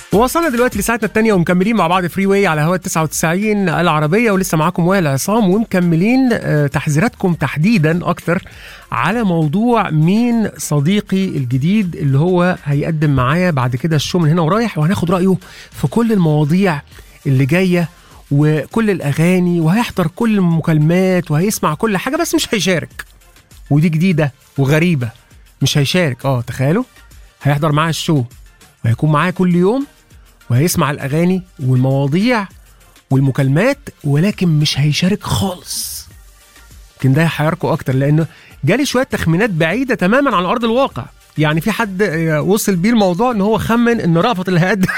وصلنا دلوقتي لساعتنا الثانية ومكملين مع بعض فري واي على هواء 99 العربية ولسه معاكم وائل عصام ومكملين آه، تحذيراتكم تحديدا أكتر على موضوع مين صديقي الجديد اللي هو هيقدم معايا بعد كده الشو من هنا ورايح وهناخد رأيه في كل المواضيع اللي جاية وكل الأغاني وهيحضر كل المكالمات وهيسمع كل حاجة بس مش هيشارك ودي جديدة وغريبة مش هيشارك اه تخيلوا هيحضر معايا الشو وهيكون معايا كل يوم وهيسمع الاغاني والمواضيع والمكالمات ولكن مش هيشارك خالص يمكن ده هيحيركم اكتر لانه جالي شويه تخمينات بعيده تماما عن ارض الواقع يعني في حد آه، وصل بيه الموضوع ان هو خمن ان رأفت اللي هيقدم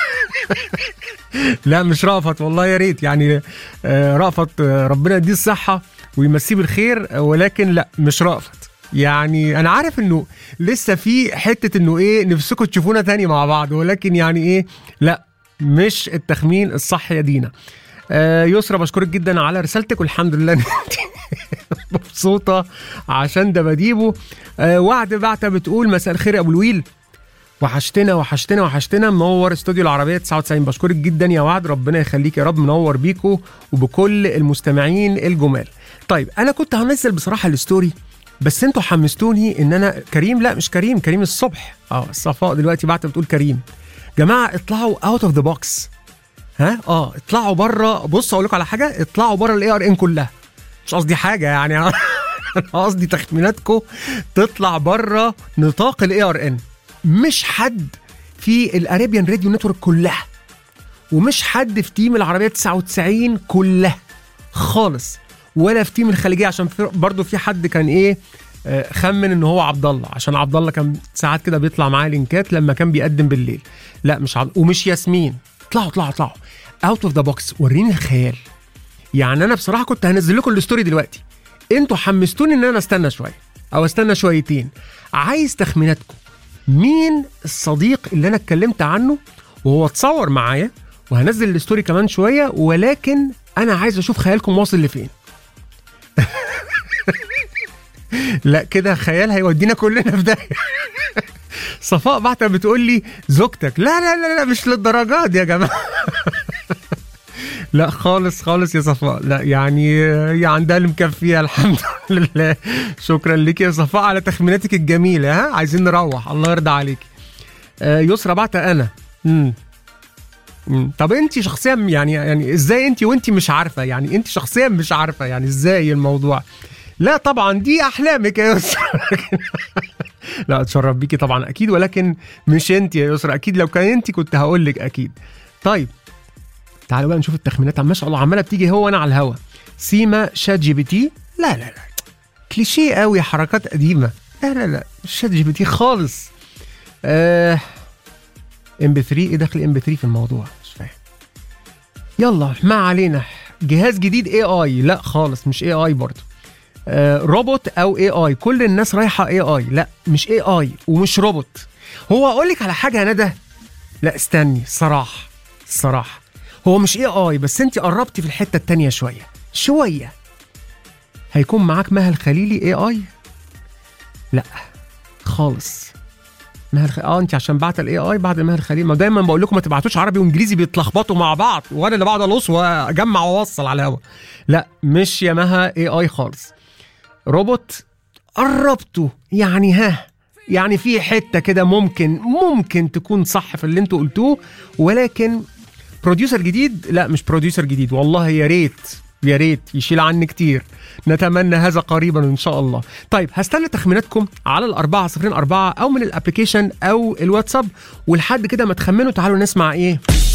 لا مش رأفت والله يا ريت يعني آه، رأفت آه، ربنا يديه الصحه ويمسيه بالخير آه، ولكن لا مش رأفت يعني انا عارف انه لسه في حته انه ايه نفسكم تشوفونا تاني مع بعض ولكن يعني ايه لا مش التخمين الصح يا دينا آه يسرا بشكرك جدا على رسالتك والحمد لله إن انت مبسوطه عشان دباديبو آه وعد بعتة بتقول مساء الخير يا ابو الويل وحشتنا وحشتنا وحشتنا منور استوديو العربيه 99 بشكرك جدا يا وعد ربنا يخليك يا رب منور بيكو وبكل المستمعين الجمال طيب انا كنت هنزل بصراحه الستوري بس انتوا حمستوني ان انا كريم لا مش كريم كريم الصبح اه صفاء دلوقتي بعت بتقول كريم جماعه اطلعوا اوت اوف ذا بوكس ها اه اطلعوا بره بص اقول لكم على حاجه اطلعوا بره الاي ار ان كلها مش قصدي حاجه يعني انا قصدي تخميناتكم تطلع بره نطاق الاي ار ان مش حد في الاريبيان راديو نتورك كلها ومش حد في تيم العربيه 99 كلها خالص ولا في تيم الخليجيه عشان في برضه في حد كان ايه آه، خمن ان هو عبد الله عشان عبد الله كان ساعات كده بيطلع معاه لينكات لما كان بيقدم بالليل لا مش عبد ومش ياسمين اطلعوا اطلعوا اطلعوا اوت اوف ذا بوكس وريني الخيال يعني انا بصراحه كنت هنزل لكم الستوري دلوقتي انتوا حمستوني ان انا استنى شويه او استنى شويتين عايز تخميناتكم مين الصديق اللي انا اتكلمت عنه وهو اتصور معايا وهنزل الستوري كمان شويه ولكن انا عايز اشوف خيالكم واصل لفين لا كده خيال هيودينا كلنا في داهيه صفاء بعتها بتقول لي زوجتك لا لا لا لا مش للدرجات يا جماعه لا خالص خالص يا صفاء لا يعني هي عندها اللي مكفيها الحمد لله شكرا لك يا صفاء على تخميناتك الجميله ها عايزين نروح الله يرضى عليك آه يسرا بعتها انا امم مم. طب انت شخصيا يعني يعني ازاي انت وانت مش عارفه يعني انت شخصيا مش عارفه يعني ازاي الموضوع لا طبعا دي احلامك يا يسرا لا اتشرف بيكي طبعا اكيد ولكن مش انت يا يسرا اكيد لو كان انت كنت هقول لك اكيد طيب تعالوا بقى نشوف التخمينات ما شاء الله عماله بتيجي هو انا على الهوا سيما شات جي بي تي لا لا لا كليشيه قوي حركات قديمه لا لا لا مش شات جي بي تي خالص آه ام بي 3 ايه دخل ام بي 3 في الموضوع مش فاهم يلا ما علينا جهاز جديد اي اي لا خالص مش اي اي برضه آه روبوت او اي اي كل الناس رايحه اي اي لا مش اي اي ومش روبوت هو اقول لك على حاجه يا ندى لا استني الصراحه الصراحه هو مش اي اي بس انت قربتي في الحته التانية شويه شويه هيكون معاك مها الخليلي اي اي لا خالص مها الخ... اه انت عشان بعت الاي اي بعد مها الخليل ما دايما بقول لكم ما تبعتوش عربي وانجليزي بيتلخبطوا مع بعض وانا اللي بقعد الص واجمع واوصل على الهوا لا مش يا مها اي اي خالص روبوت قربته يعني ها يعني في حته كده ممكن ممكن تكون صح في اللي انتوا قلتوه ولكن بروديوسر جديد لا مش بروديوسر جديد والله يا ريت يا ريت يشيل عني كتير نتمنى هذا قريبا ان شاء الله طيب هستنى تخميناتكم على الأربعة صفرين أربعة أو من الابليكيشن أو الواتساب ولحد كده ما تخمنوا تعالوا نسمع إيه